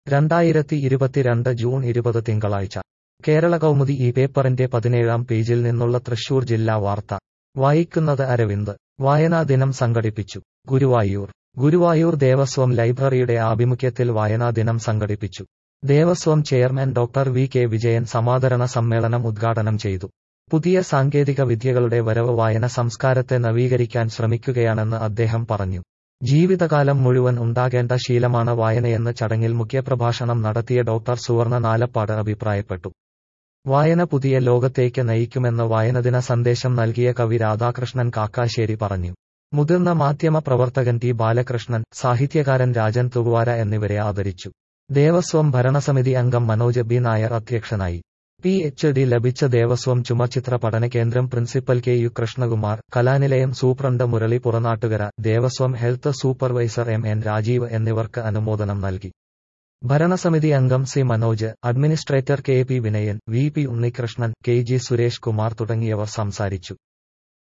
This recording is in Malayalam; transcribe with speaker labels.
Speaker 1: രണ്ടായിരത്തി ഇരുപത്തിരണ്ട് ജൂൺ ഇരുപത് തിങ്കളാഴ്ച കേരള കൗമുദി ഈ പേപ്പറിന്റെ പതിനേഴാം പേജിൽ നിന്നുള്ള തൃശൂർ ജില്ലാ വാർത്ത വായിക്കുന്നത് അരവിന്ദ് വായനാ ദിനം സംഘടിപ്പിച്ചു ഗുരുവായൂർ ഗുരുവായൂർ ദേവസ്വം ലൈബ്രറിയുടെ ആഭിമുഖ്യത്തിൽ വായനാ ദിനം സംഘടിപ്പിച്ചു Devaswom chairman doctor V K Vijayan സമാദരണ സമ്മേളനം ഉദ്ഘാടനം ചെയ്തു പുതിയ സാങ്കേതിക വിദ്യകളുടെ വരവ് വായന സംസ്കാരത്തെ നവീകരിക്കാൻ ശ്രമിക്കുകയാണെന്ന് അദ്ദേഹം പറഞ്ഞു ജീവിതകാലം മുഴുവൻ ഉണ്ടാകേണ്ട ശീലമാണ് വായനയെന്ന് ചടങ്ങിൽ മുഖ്യപ്രഭാഷണം നടത്തിയ ഡോക്ടർ സുവർണ നാലപ്പാട് അഭിപ്രായപ്പെട്ടു വായന പുതിയ ലോകത്തേക്ക് നയിക്കുമെന്ന് വായനദിന സന്ദേശം നൽകിയ കവി രാധാകൃഷ്ണൻ കാക്കാശ്ശേരി പറഞ്ഞു മുതിർന്ന മാധ്യമ പ്രവർത്തകൻ ടി ബാലകൃഷ്ണൻ സാഹിത്യകാരൻ രാജൻ തുകുവാര എന്നിവരെ ആദരിച്ചു ദേവസ്വം ഭരണസമിതി അംഗം മനോജ് ബി നായർ അധ്യക്ഷനായി പി എച്ച് ഡി ലഭിച്ച ദേവസ്വം ചുമചിത്ര പഠന കേന്ദ്രം principal K U Krishnakumar Kalanilayam superintendent Murali Puranattukara Devaswom health supervisor M N Rajeev എന്നിവർക്ക് അനുമോദനം നൽകി ഭരണസമിതി അംഗം C Manoj administrator K P Vinayan V P Unnikrishnan K G Suresh Kumar തുടങ്ങിയവർ സംസാരിച്ചു